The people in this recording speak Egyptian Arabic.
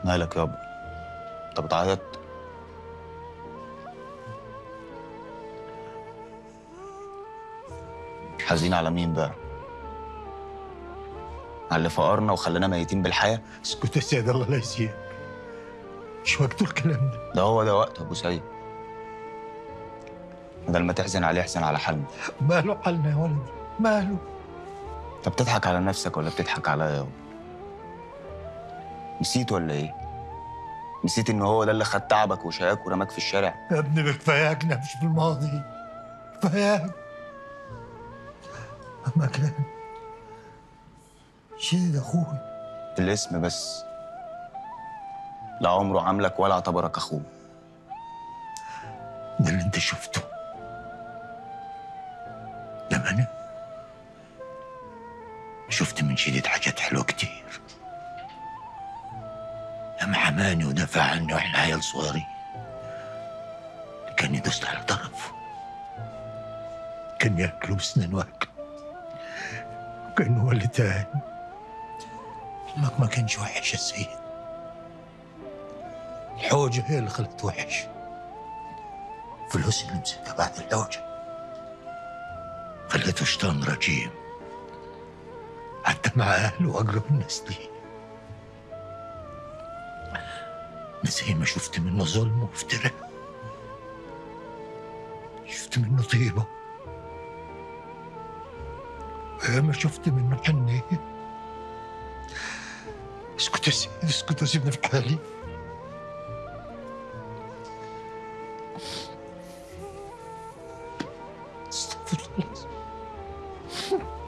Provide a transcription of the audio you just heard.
مالك يابا انت بتعيط حزين على مين بقى على اللي فقرنا وخلانا ميتين بالحياه اسكت يا سيد الله لا يسيئك مش وقته الكلام ده ده هو ده وقت ابو سيد بدل ما تحزن عليه احزن على حالنا ماله حالنا يا ولدي ماله انت بتضحك على نفسك ولا بتضحك عليا يابا نسيت ولا ايه نسيت ان هو ده اللي خد تعبك وشقاك ورماك في الشارع يا ابني بكفاياك مش في الماضي كفاياك مهما كان شيل اخوي الاسم بس لا عمره عاملك ولا اعتبرك اخوه ده اللي انت شفته لما انا شفت من شديد حاجات حلوه كتير لما حماني ودافع عني واحنا عيال صغيرين كان يدوس على طرف كان ياكله بسنان واكل كان هو اللي تاني امك ما كانش وحش يا سيد الحوجه هي اللي خلت وحش فلوس اللي مسكها بعد الحوجه خليته شيطان رجيم حتى مع اهله واقرب الناس ليه أنا زي ما شفت منه ظلم وافتراء شفت منه طيبة ما شفت منه حنية اسكت يا سيدي اسكت وسيبني في حالي استغفر الله